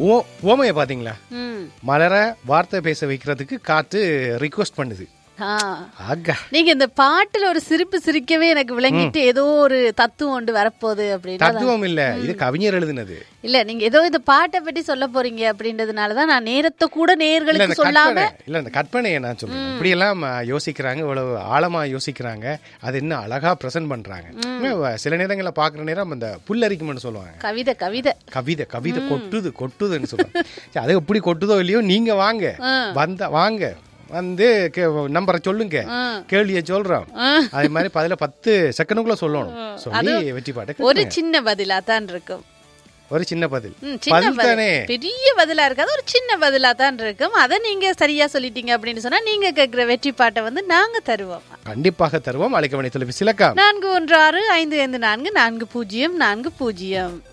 ஓ ஓமையை பாத்தீங்களா ம் மலர வார்த்தை பேச வைக்கிறதுக்கு காற்று ரிக்வெஸ்ட் பண்ணுது ஆ ஆகா நீங்க இந்த பாட்டுல ஒரு சிரிப்பு சிரிக்கவே எனக்கு விளங்கிட்டு ஏதோ ஒரு தத்துவம் ஒன்று வரப்போகுது அப்படின்னு தத்துவம் இல்ல இது கவிஞர் எழுதுனது இல்ல நீங்க ஏதோ இந்த பாட்டை பற்றி சொல்ல போறீங்க அப்படின்றதுனாலதான் நான் நேரத்தை கூட இல்ல நேர்களுக்கு இந்த சொல்லாம கற்பனை இல்ல இந்த கற்பனையை நான் சொல்றேன் இப்படி எல்லாம் அஹ், யோசிக்கிறாங்க இவ்வளவு ஆழமா யோசிக்கிறாங்க அது இன்னும் அழகா பிரசன்ட் பண்றாங்க இன்னும் சில நேரங்களில் பாக்குற நேரம் அந்த புல்லரிக்கும்னு சொல்லுவாங்க கவிதை கவிதை கவிதை கவிதை கொட்டுது கொட்டுதுன்னு சொல்லுவாங்க சரி, அது எப்படி கொட்டுதோ இல்லையோ நீங்க வாங்க வந்த வாங்க வந்து நம்பரை சொல்லுங்க கேள்வியை சொல்றோம் அதே மாதிரி பதில பத்து செகண்டுக்குள்ள சொல்லணும் சொல்லி வெற்றி பாட்டு ஒரு சின்ன பதிலா தான் இருக்கும் ஒரு சின்ன பதில் ம், சின்ன பதில் பதில். தானே பெரிய பதிலா இருக்காது ஒரு சின்ன பதிலா தான் இருக்கும் அதை நீங்க சரியா சொல்லிட்டீங்க அப்படின்னு சொன்னா நீங்க கேட்கிற வெற்றி பாட்டை வந்து நாங்க தருவோம் கண்டிப்பாக தருவோம் அழைக்க வேண்டிய தொலைபேசி இலக்கம் நான்கு ஒன்று ஆறு ஐந்து ஐந்து நான்கு நான்கு பூஜ்ஜியம் நான்கு பூஜ்ஜியம்